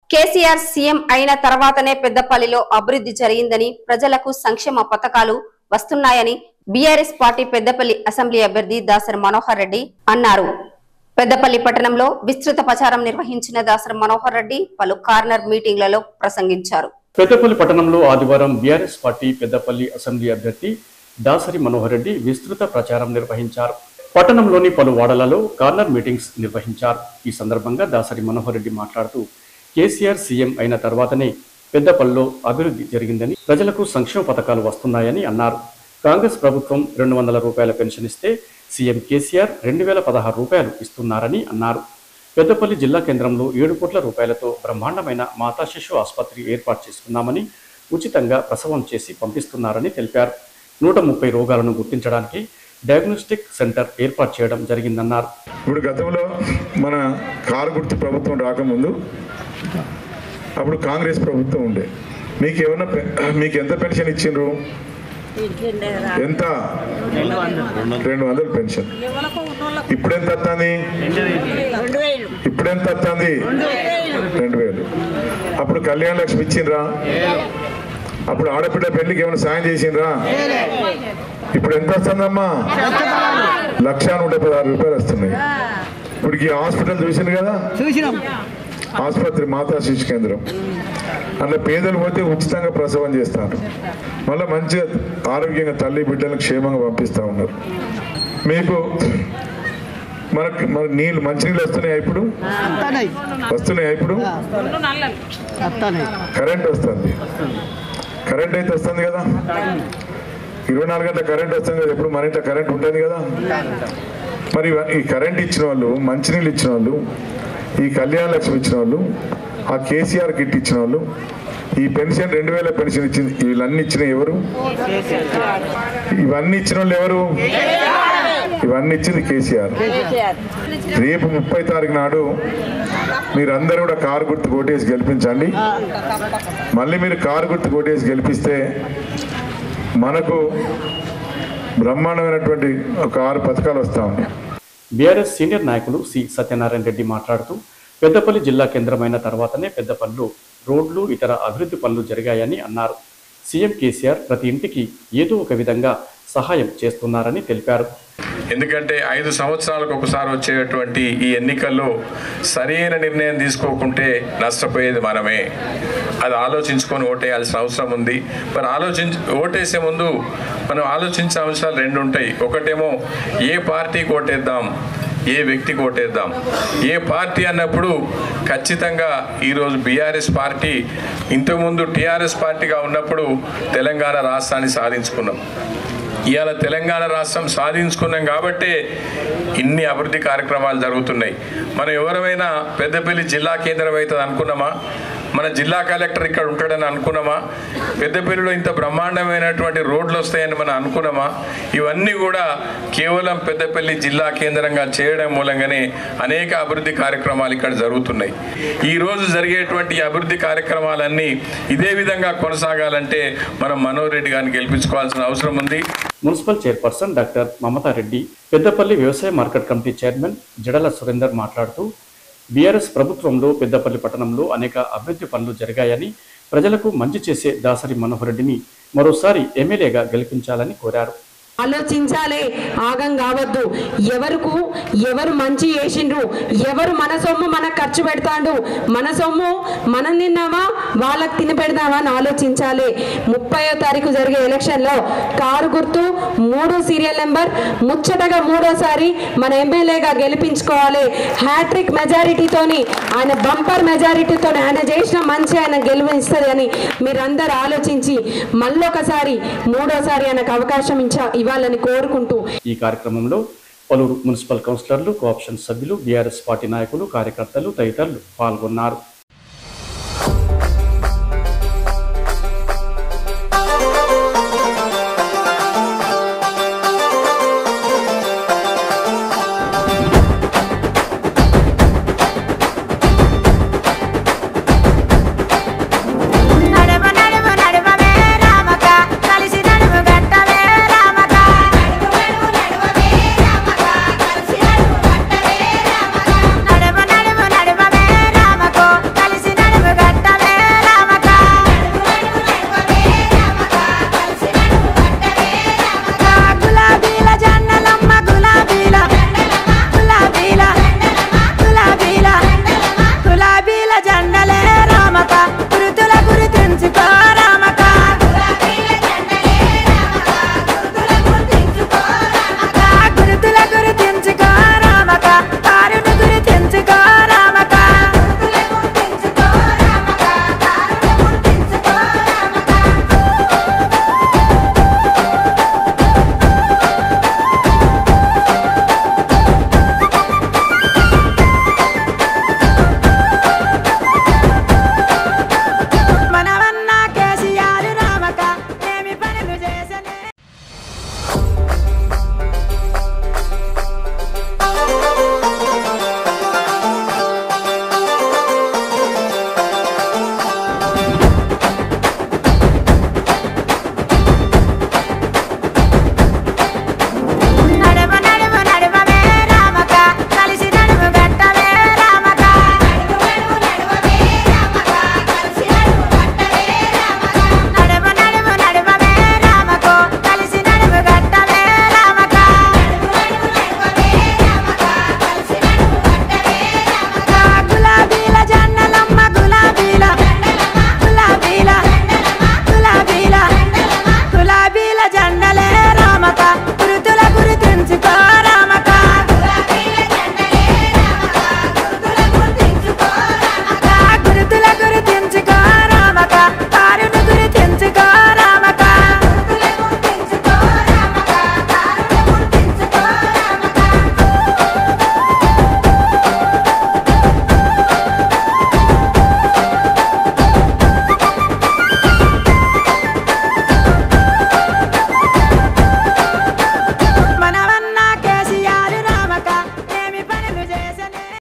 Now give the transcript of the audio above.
KCR CM అయిన తర్వాతనే పెద్దపల్లిలో అభివృద్ధి జరిగిందని ప్రజలకు సంక్షేమ పథకాలు వస్తున్నాయని బీఆర్ఎస్ పార్టీ పెద్దపల్లి అసెంబ్లీ అభ్యర్థి దాసరి మనోహర్ రెడ్డి అన్నారు పెద్దపల్లి పట్టణంలో విస్తృత ప్రచారం నిర్వహించిన దాసరి మనోహర్ రెడ్డి పలు కార్నర్ మీటింగ్లలో ప్రసంగించారు పెద్దపల్లి పట్టణంలో ఆదివారం బీఆర్ఎస్ పార్టీ పెద్దపల్లి అసెంబ్లీ అభ్యర్థి దాసరి మనోహర్ రెడ్డి విస్తృత ప్రచారం నిర్వహించారు పట్టణంలోని పలు వాడలలో కార్నర్ మీటింగ్స్ నిర్వహించారు ఈ సందర్భంగా దాసరి మనోహర్ రెడ్డి మాట్లాడుతూ కేసీఆర్ సీఎం అయిన తర్వాతనే పెద్దపల్లిలో అభివృద్ధి జరిగిందని ప్రజలకు సంక్షేమ పథకాలు వస్తున్నాయని అన్నారు కాంగ్రెస్ ప్రభుత్వం రెండు వందల రూపాయల పెన్షన్ ఇస్తే సీఎం కేసీఆర్ రెండు వేల పదహారు రూపాయలు ఇస్తున్నారని అన్నారు పెద్దపల్లి జిల్లా కేంద్రంలో ఏడు కోట్ల రూపాయలతో బ్రహ్మాండమైన మాతా శిశు ఆసుపత్రి ఏర్పాటు చేసుకున్నామని ఉచితంగా ప్రసవం చేసి పంపిస్తున్నారని తెలిపారు నూట ముప్పై రోగాలను గుర్తించడానికి డయాగ్నోస్టిక్ సెంటర్ ఏర్పాటు చేయడం జరిగిందన్నారు ఇప్పుడు గతంలో మన కారు గుర్తు ప్రభుత్వం రాకముందు అప్పుడు కాంగ్రెస్ ప్రభుత్వం ఉండే మీకు ఏమన్నా పె- మీకు ఎంత పెన్షన్ ఇచ్చిండ్రు ఎంత రెండు వందలు పెన్షన్ ఇప్పుడు ఎంత వస్తుంది ఇప్పుడు ఎంత వస్తుంది రెండు వేలు అప్పుడు కళ్యాణ లక్ష్మి ఇచ్చిండ్రా అప్పుడు ఆడపిల్ల పెళ్లికి ఏమైనా సాయం చేసిండ్రా ఇప్పుడు ఎంత వస్తుందమ్మా లక్ష నూట పదహారు రూపాయలు వస్తున్నాయి ఇప్పుడు ఈ హాస్పిటల్ చూసింది కదా ఆసుపత్రి మాతా శిశు కేంద్రం అందులో పేదలు పోతే ఉచితంగా ప్రసవం చేస్తారు మళ్ళీ మంచిగా ఆరోగ్యంగా తల్లి బిడ్డలను క్షేమంగా పంపిస్తూ ఉన్నారు మీకు మనకి మన నీళ్ళు మంచినీళ్ళు వస్తున్నాయా ఇప్పుడు వస్తున్నాయా ఇప్పుడు కరెంట్ వస్తుంది కరెంట్ అయితే వస్తుంది కదా ఇరవై నాలుగు గంటల కరెంట్ వస్తుంది కదా ఎప్పుడు మన ఇంట్లో కరెంట్ ఉంటుంది కదా మరి ఇవ- ఈ కరెంట్ ఇచ్చిన వాళ్ళు మంచినీళ్ళు ఇచ్చిన వాళ్ళు ఈ కళ్యాణ లక్ష్మి ఇచ్చిన వాళ్ళు ఆ కేసీఆర్ కిట్ ఇచ్చిన వాళ్ళు ఈ పెన్షన్ రెండు వేల పెన్షన్ ఇచ్చింది వీళ్ళన్నీ ఇచ్చిన ఎవరు ఇవన్నీ ఇచ్చిన వాళ్ళు ఎవరు ఇవన్నీ ఇచ్చింది కేసీఆర్ రేపు ముప్పై తారీఖు నాడు మీరందరూ కూడా కారు గుర్తు కోటేసి గెలిపించండి మళ్ళీ మీరు కారు గుర్తు కోటేసి గెలిపిస్తే మనకు బ్రహ్మాండమైనటువంటి ఒక ఆరు పథకాలు వస్తూ ఉన్నాయి బీఆర్ఎస్ సీనియర్ నాయకులు సి సత్యనారాయణ రెడ్డి మాట్లాడుతూ పెద్దపల్లి జిల్లా కేంద్రమైన తర్వాతనే పెద్దపల్లిలో రోడ్లు ఇతర అభివృద్ధి పనులు జరిగాయని అన్నారు సీఎం కేసీఆర్ ప్రతి ఇంటికి ఏదో ఒక విధంగా సహాయం చేస్తున్నారని తెలిపారు ఎందుకంటే ఐదు సంవత్సరాలకు ఒకసారి వచ్చేటువంటి ఈ ఎన్నికల్లో సరైన నిర్ణయం తీసుకోకుంటే నష్టపోయేది మనమే అది ఆలోచించుకొని ఓటేయాల్సిన అవసరం ఉంది మరి ఆలోచించి ఓటేసే ముందు మనం ఆలోచించే అంశాలు రెండు ఉంటాయి ఒకటేమో ఏ పార్టీకి ఓటేద్దాం ఏ వ్యక్తికి ఓటేద్దాం ఏ పార్టీ అన్నప్పుడు ఖచ్చితంగా ఈరోజు బీఆర్ఎస్ పార్టీ ఇంతకుముందు టీఆర్ఎస్ పార్టీగా ఉన్నప్పుడు తెలంగాణ రాష్ట్రాన్ని సాధించుకున్నాం ఇవాళ తెలంగాణ రాష్ట్రం సాధించుకున్నాం కాబట్టే ఇన్ని అభివృద్ధి కార్యక్రమాలు జరుగుతున్నాయి మనం ఎవరమైనా పెద్దపల్లి జిల్లా కేంద్రం అవుతుంది అనుకున్నామా మన జిల్లా కలెక్టర్ ఇక్కడ ఉంటాడని అనుకున్నామా పెద్దపల్లిలో ఇంత బ్రహ్మాండమైనటువంటి రోడ్లు వస్తాయని మనం అనుకున్నామా ఇవన్నీ కూడా కేవలం పెద్దపల్లి జిల్లా కేంద్రంగా చేయడం మూలంగానే అనేక అభివృద్ధి కార్యక్రమాలు ఇక్కడ జరుగుతున్నాయి ఈ రోజు జరిగేటువంటి ఈ అభివృద్ధి కార్యక్రమాలన్నీ ఇదే విధంగా కొనసాగాలంటే మనం మనోహర్ రెడ్డి గారిని గెలిపించుకోవాల్సిన అవసరం ఉంది municipal chairperson doctor Mamatha Reddy Peddapalli వ్యవసాయ market committee chairman Jadala Surender మాట్లాడుతూ బీఆర్ఎస్ ప్రభుత్వంలో పెద్దపల్లి పట్టణంలో అనేక అభివృద్ధి పనులు జరిగాయని ప్రజలకు మంచి చేసే దాసరి మనోహర్ రెడ్డిని మరోసారి ఎమ్మెల్యేగా గెలిపించాలని కోరారు ఆలోచించాలే ఆగం కావద్దు ఎవరుకు ఎవరు మంచి చేసిండ్రు ఎవరు మన సొమ్ము మనకు ఖర్చు పెడతాడు మన సొమ్ము మనం తిన్నామా వాళ్ళకి తిని పెడదామా అని ఆలోచించాలి ముప్పయో తారీఖు జరిగే ఎలక్షన్లో కారు గుర్తు మూడు సీరియల్ నెంబర్ ముచ్చటగా మూడోసారి మన ఎమ్మెల్యేగా గెలిపించుకోవాలి హ్యాట్రిక్ మెజారిటీతోని ఆయన బంపర్ మెజారిటీతో ఆయన చేసిన మంచి ఆయన గెలిపిస్తుంది అని మీరందరూ ఆలోచించి మళ్ళొకసారి మూడోసారి ఆయనకు అవకాశం ఇచ్చా ఇవ్వాలని కోరుకుంటూ ఈ కార్యక్రమంలో పలువురు మున్సిపల్ కౌన్సిలర్లు కోఆప్షన్ సభ్యులు బీఆర్ఎస్ పార్టీ నాయకులు కార్యకర్తలు తదితరులు పాల్గొన్నారు